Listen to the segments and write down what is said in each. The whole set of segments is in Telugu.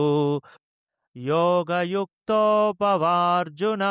యోగయుక్తోపవార్జున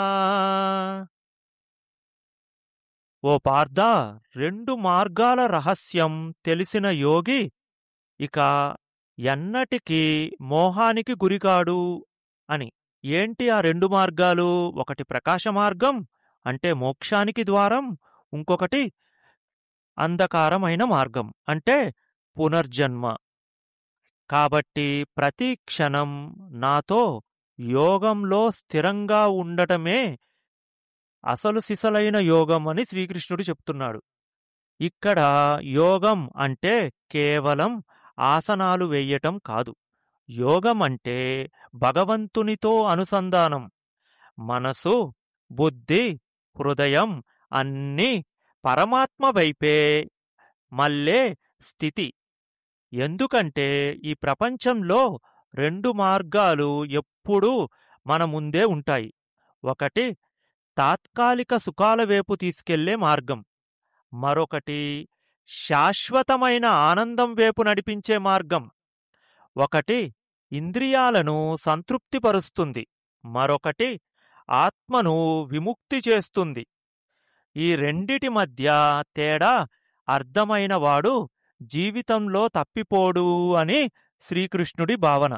ఓ పార్థ రెండు మార్గాల రహస్యం తెలిసిన యోగి ఇక ఎన్నటికీ మోహానికి గురికాడు అని ఏంటి ఆ రెండు మార్గాలు ఒకటి ప్రకాశ మార్గం అంటే మోక్షానికి ద్వారం ఇంకొకటి అంధకారమైన మార్గం అంటే పునర్జన్మ కాబట్టి ప్రతి క్షణం నాతో యోగంలో స్థిరంగా ఉండటమే అసలు సిసలైన యోగం అని శ్రీకృష్ణుడు చెప్తున్నాడు ఇక్కడ యోగం అంటే కేవలం ఆసనాలు వెయ్యటం కాదు యోగం అంటే భగవంతునితో అనుసంధానం మనసు బుద్ధి హృదయం అన్నీ పరమాత్మ వైపే మళ్ళే స్థితి ఎందుకంటే ఈ ప్రపంచంలో రెండు మార్గాలు ఎప్పుడూ మన ముందే ఉంటాయి ఒకటి తాత్కాలిక సుఖాల వైపు తీసుకెళ్లే మార్గం మరొకటి శాశ్వతమైన ఆనందం వైపు నడిపించే మార్గం ఒకటి ఇంద్రియాలను సంతృప్తిపరుస్తుంది మరొకటి ఆత్మను విముక్తి చేస్తుంది ఈ రెండిటి మధ్య తేడా అర్థమైనవాడు జీవితంలో తప్పిపోడు అని శ్రీకృష్ణుడి భావన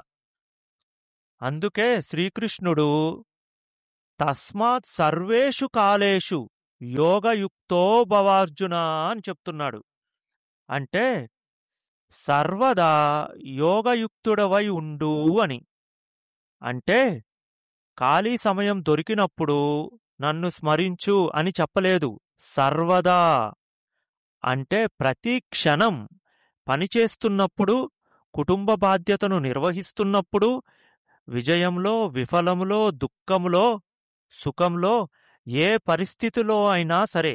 అందుకే శ్రీకృష్ణుడు తస్మాత్ సర్వేషు కాలేషు యోగయుక్తో భవార్జున అని చెప్తున్నాడు అంటే సర్వదా యోగయుక్తుడవై ఉండు అని అంటే ఖాళీ సమయం దొరికినప్పుడు నన్ను స్మరించు అని చెప్పలేదు సర్వదా అంటే ప్రతి క్షణం పనిచేస్తున్నప్పుడు కుటుంబ బాధ్యతను నిర్వహిస్తున్నప్పుడు విజయంలో విఫలములో దుఃఖములో సుఖంలో ఏ పరిస్థితిలో అయినా సరే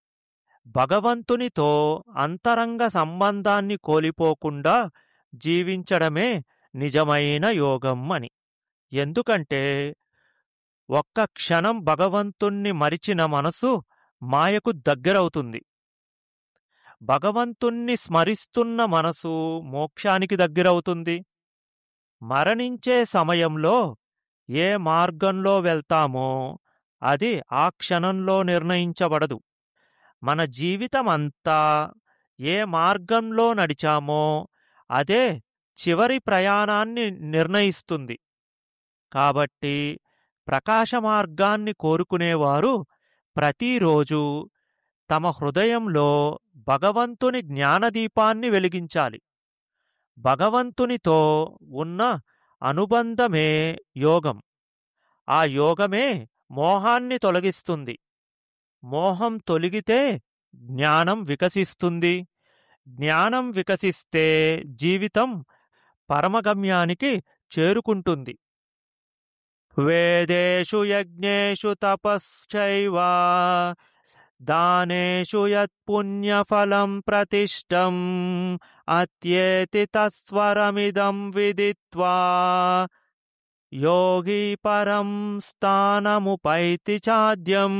భగవంతునితో అంతరంగ సంబంధాన్ని కోల్పోకుండా జీవించడమే నిజమైన యోగం అని ఎందుకంటే ఒక్క క్షణం భగవంతుణ్ణి మరిచిన మనసు మాయకు దగ్గరవుతుంది భగవంతుణ్ణి స్మరిస్తున్న మనసు మోక్షానికి దగ్గరవుతుంది మరణించే సమయంలో ఏ మార్గంలో వెళ్తామో అది ఆ క్షణంలో నిర్ణయించబడదు మన జీవితమంతా ఏ మార్గంలో నడిచామో అదే చివరి ప్రయాణాన్ని నిర్ణయిస్తుంది కాబట్టి ప్రకాశ మార్గాన్ని కోరుకునేవారు ప్రతిరోజు తమ హృదయంలో భగవంతుని జ్ఞానదీపాన్ని వెలిగించాలి భగవంతునితో ఉన్న అనుబంధమే యోగం ఆ యోగమే మోహాన్ని తొలగిస్తుంది మోహం తొలగితే జ్ఞానం వికసిస్తుంది జ్ఞానం వికసిస్తే జీవితం పరమగమ్యానికి చేరుకుంటుంది వేదేషు యజ్ఞేషు తపశ్చైవ దానేషు యత్పుణ్యఫలం ప్రతిష్టం అత్యేతి తత్స్వరమిదం విదిత్వా యోగి పరం స్థానముపైతి చాద్యం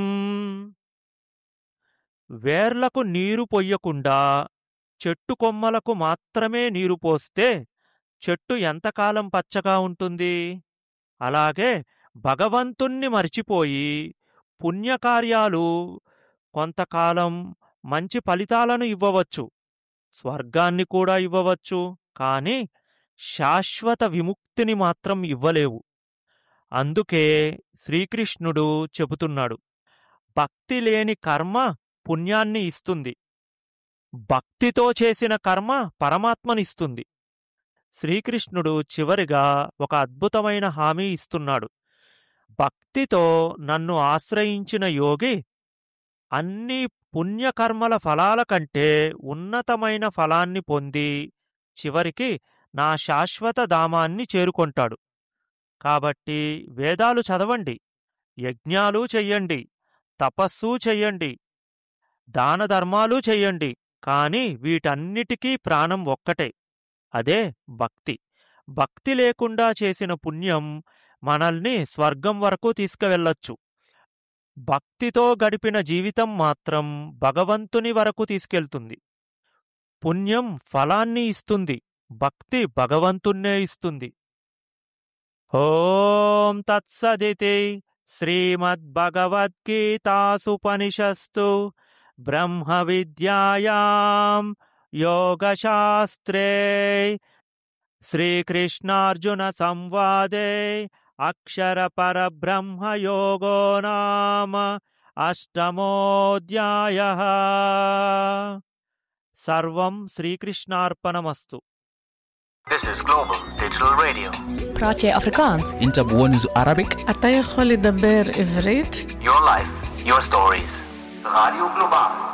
వేర్లకు నీరు పొయ్యకుండా చెట్టు కొమ్మలకు మాత్రమే నీరు పోస్తే చెట్టు ఎంతకాలం పచ్చగా ఉంటుంది అలాగే భగవంతుణ్ణి మర్చిపోయి పుణ్యకార్యాలు కొంతకాలం మంచి ఫలితాలను ఇవ్వవచ్చు స్వర్గాన్ని కూడా ఇవ్వవచ్చు కాని శాశ్వత విముక్తిని మాత్రం ఇవ్వలేవు అందుకే శ్రీకృష్ణుడు చెబుతున్నాడు భక్తి లేని కర్మ పుణ్యాన్ని ఇస్తుంది భక్తితో చేసిన కర్మ పరమాత్మనిస్తుంది శ్రీకృష్ణుడు చివరిగా ఒక అద్భుతమైన హామీ ఇస్తున్నాడు భక్తితో నన్ను ఆశ్రయించిన యోగి అన్ని పుణ్యకర్మల ఫలాల కంటే ఉన్నతమైన ఫలాన్ని పొంది చివరికి నా శాశ్వత ధామాన్ని చేరుకొంటాడు కాబట్టి వేదాలు చదవండి యజ్ఞాలు చెయ్యండి తపస్సు చెయ్యండి దానధర్మాలు చెయ్యండి కాని వీటన్నిటికీ ప్రాణం ఒక్కటే అదే భక్తి భక్తి లేకుండా చేసిన పుణ్యం మనల్ని స్వర్గం వరకు తీసుకువెళ్ళొచ్చు భక్తితో గడిపిన జీవితం మాత్రం భగవంతుని వరకు తీసుకెళ్తుంది పుణ్యం ఫలాన్ని ఇస్తుంది భక్తి భగవంతున్నే ఇస్తుంది ఓం తత్సదితి శ్రీమద్భగవద్గీతాసుపనిషస్తు బ్రహ్మ విద్యాయాం యోగశాస్త్రే శ్రీకృష్ణార్జున సంవాదే అక్షర పరబ్రహ్మ యోగో నామ అష్టమోధ్యాయ సర్వం శ్రీకృష్ణార్పణమస్తు This is Global Digital Radio. praat jij Afrikaans? انت بونز Arabic אתה יכול לדבר עברית? Your life, your stories. Radio Global.